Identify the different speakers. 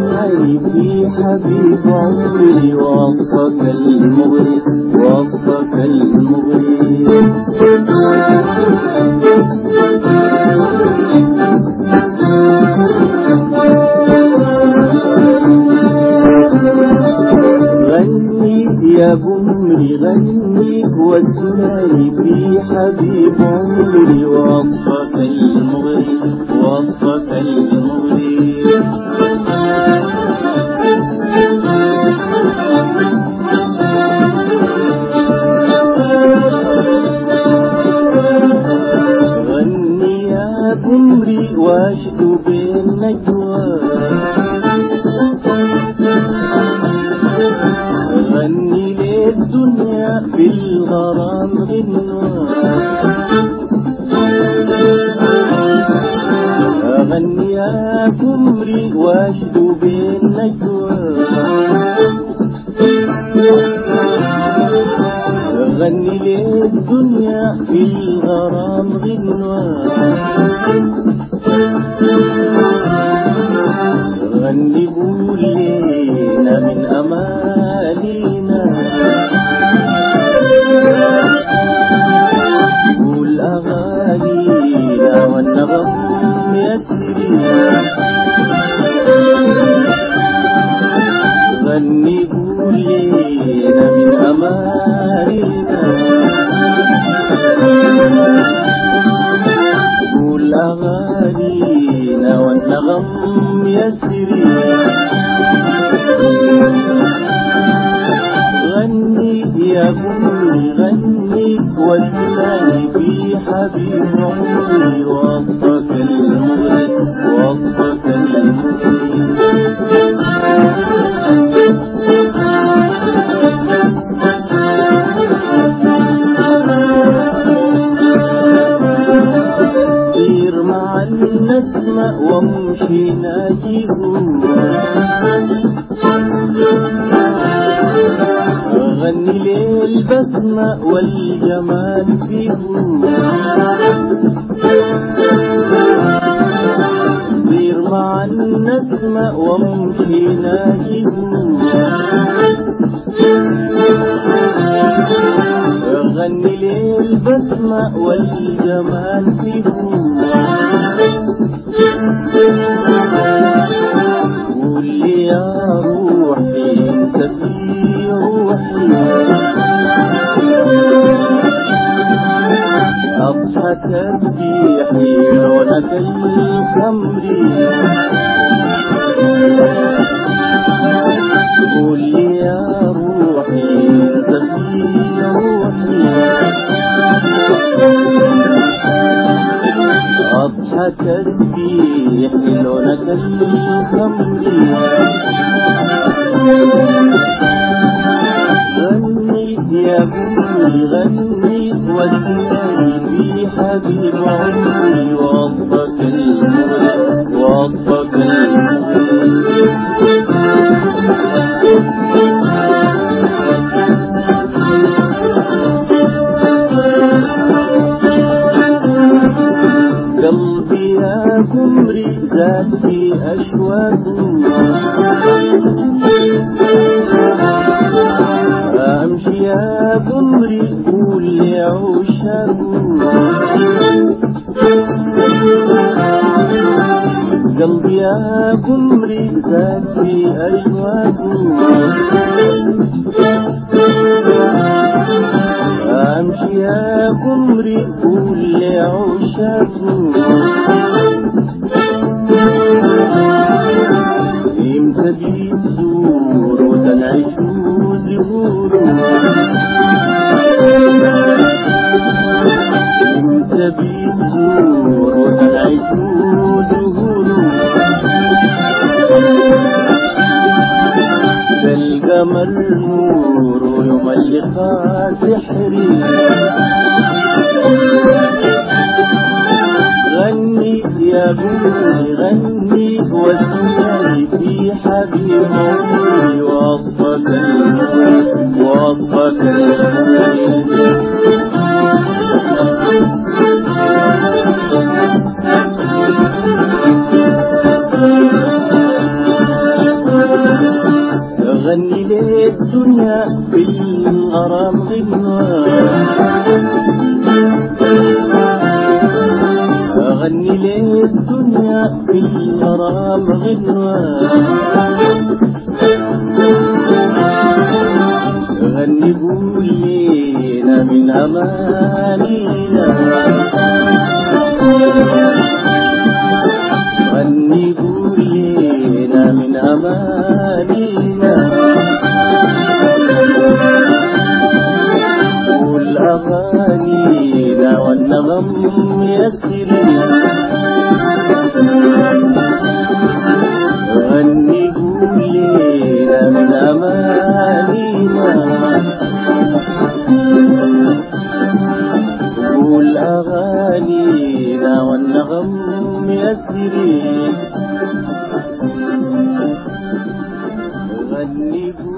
Speaker 1: واسمعي في حبيب عمري وصفك المغري وصفك المغري غني يا بمري غني واسمعي في حبيب عمري وصفك المغري وصفك المغري غني يا بمري واشدو بالنجوى غني للدنيا بالغرام غنوى غني يا كمري واشدو بالنجوى غني للدنيا بالغرام غنوى غني قول لينا من أمالينا قول أغانينا والنغم يسري غني قول لينا من أمالينا قول أغانينا والنغم يسري غني يا بني غني واسمعي في حبيب عمري وصفك المغرب وصفك المغرب طير مع النسمة وامشي ناجيهم غني للبسمة والجمال فيهم طير مع النسمة وامشي ناجيهم غني للبسمة والجمال فيهم قول لي يا روحي انت في روحي أضحى تسبيحي رونك الخمري قول لي يا روحي انت في روحي أضحى تسبيح لونك الخمري غني يا بني غني واسمعي في حبيب عمري وصفك المغرب وصفك قلبي يا كمري ذاتي أشواك أمشي يا كمري قول لي عشاق قلبي يا كمري ذاتي أشواك أمشي يا كمري قول لي عشاق امتى بيزور وتنعيش زهور امتى بيزور وتنعيش زهور كالقمر نور يوم اللقاء سحري غني يا بني غني واسمعي في حبيب عمري وصفك المغرب وصفك المغرب الدنيا بالغرام غنوة أغني للدنيا بالغرام غنوة غني قول لينا من أمانينا غني قول لينا من أمانينا قول أغانينا والنغم يسرنا غني قول لينا من أمانينا قول أغانينا والنغم يسري غني قول